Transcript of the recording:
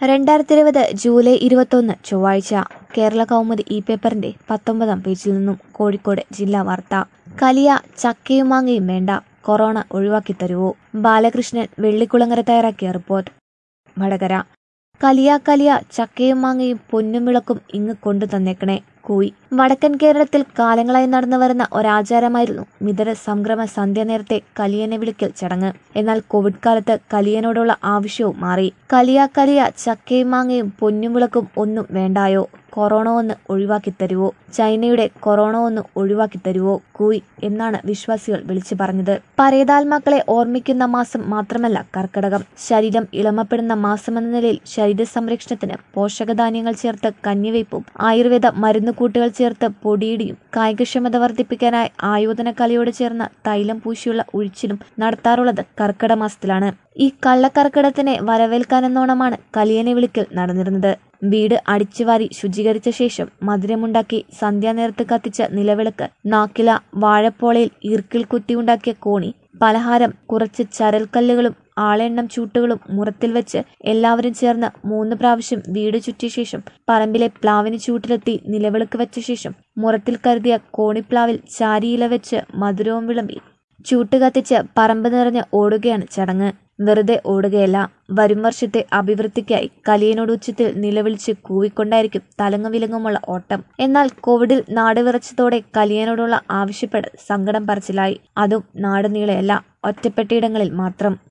രണ്ടായിരത്തി ഇരുപത് ജൂലൈ ഇരുപത്തൊന്ന് ചൊവ്വാഴ്ച കേരള കൗമുദി ഈ പേപ്പറിന്റെ പത്തൊമ്പതാം പേജിൽ നിന്നും കോഴിക്കോട് ജില്ലാ വാർത്ത കലിയ ചക്കയും മാങ്ങയും വേണ്ട കൊറോണ ഒഴിവാക്കി തരുവോ ബാലകൃഷ്ണൻ വെള്ളിക്കുളങ്ങര തയ്യാറാക്കിയ റിപ്പോർട്ട് വടകര കലിയ കലിയ ചക്കയും മാങ്ങയും പൊന്നും വിളക്കും ഇങ്ങ് കൊണ്ടു തന്നേക്കണേ കൂയി വടക്കൻ കേരളത്തിൽ കാലങ്ങളായി നടന്നു വരുന്ന ഒരാചാരമായിരുന്നു മിതര സംക്രമ സന്ധ്യ നേരത്തെ കലിയനെ വിളിക്കൽ ചടങ്ങ് എന്നാൽ കോവിഡ് കാലത്ത് കലിയനോടുള്ള ആവശ്യവും മാറി കലിയ കലിയ ചക്കയും മാങ്ങയും പൊന്നും വിളക്കും ഒന്നും വേണ്ടായോ കൊറോണ ഒന്ന് ഒഴിവാക്കി തരുവോ ചൈനയുടെ കൊറോണ ഒന്ന് ഒഴിവാക്കി തരുവോ കൂയ് എന്നാണ് വിശ്വാസികൾ വിളിച്ചു പറഞ്ഞത് പരേതാത്മാക്കളെ ഓർമ്മിക്കുന്ന മാസം മാത്രമല്ല കർക്കടകം ശരീരം ഇളമപ്പെടുന്ന മാസമെന്ന നിലയിൽ ശരീര സംരക്ഷണത്തിന് പോഷകധാന്യങ്ങൾ ചേർത്ത് കഞ്ഞിവയ്പും ആയുർവേദ മരുന്നുകൂട്ടുകൾ ചേർത്ത് പൊടിയിടിയും കായികക്ഷമത വർദ്ധിപ്പിക്കാനായി ആയോധന കലയോട് ചേർന്ന തൈലം പൂശിയുള്ള ഉഴിച്ചിലും നടത്താറുള്ളത് കർക്കിടക മാസത്തിലാണ് ഈ കള്ളക്കർക്കിടത്തിനെ വരവേൽക്കാനെന്നോണമാണ് കലിയനെ വിളിക്കൽ നടന്നിരുന്നത് വീട് അടിച്ചുവാരി ശുചീകരിച്ച ശേഷം മധുരമുണ്ടാക്കി സന്ധ്യാനേരത്ത് കത്തിച്ച നിലവിളക്ക് നാക്കില വാഴപ്പോളയിൽ ഈർക്കിൽ കുത്തിയുണ്ടാക്കിയ കോണി പലഹാരം കുറച്ച് ചരൽക്കല്ലുകളും ആളെണ്ണം ചൂട്ടുകളും മുറത്തിൽ വെച്ച് എല്ലാവരും ചേർന്ന് മൂന്ന് പ്രാവശ്യം വീട് ചുറ്റിയ ശേഷം പറമ്പിലെ പ്ലാവിന് ചൂട്ടിലെത്തി നിലവിളക്ക് വെച്ച ശേഷം മുറത്തിൽ കരുതിയ കോണിപ്ലാവിൽ ചാരിയില വെച്ച് മധുരവും വിളമ്പി ചൂട്ട് കത്തിച്ച് പറമ്പ് നിറഞ്ഞ് ഓടുകയാണ് ചടങ്ങ് വെറുതെ ഓടുകയല്ല വരും വർഷത്തെ അഭിവൃദ്ധിക്കായി കലിയനോട് ഉച്ചത്തിൽ നിലവിളിച്ച് കൂവിക്കൊണ്ടായിരിക്കും തലങ്ങും വിലങ്ങുമുള്ള ഓട്ടം എന്നാൽ കോവിഡിൽ നാട് വിറച്ചതോടെ കലിയനോടുള്ള ആവശ്യപ്പെടൽ സങ്കടം പറച്ചിലായി അതും നാട് നീളെയല്ല ഒറ്റപ്പെട്ടയിടങ്ങളിൽ മാത്രം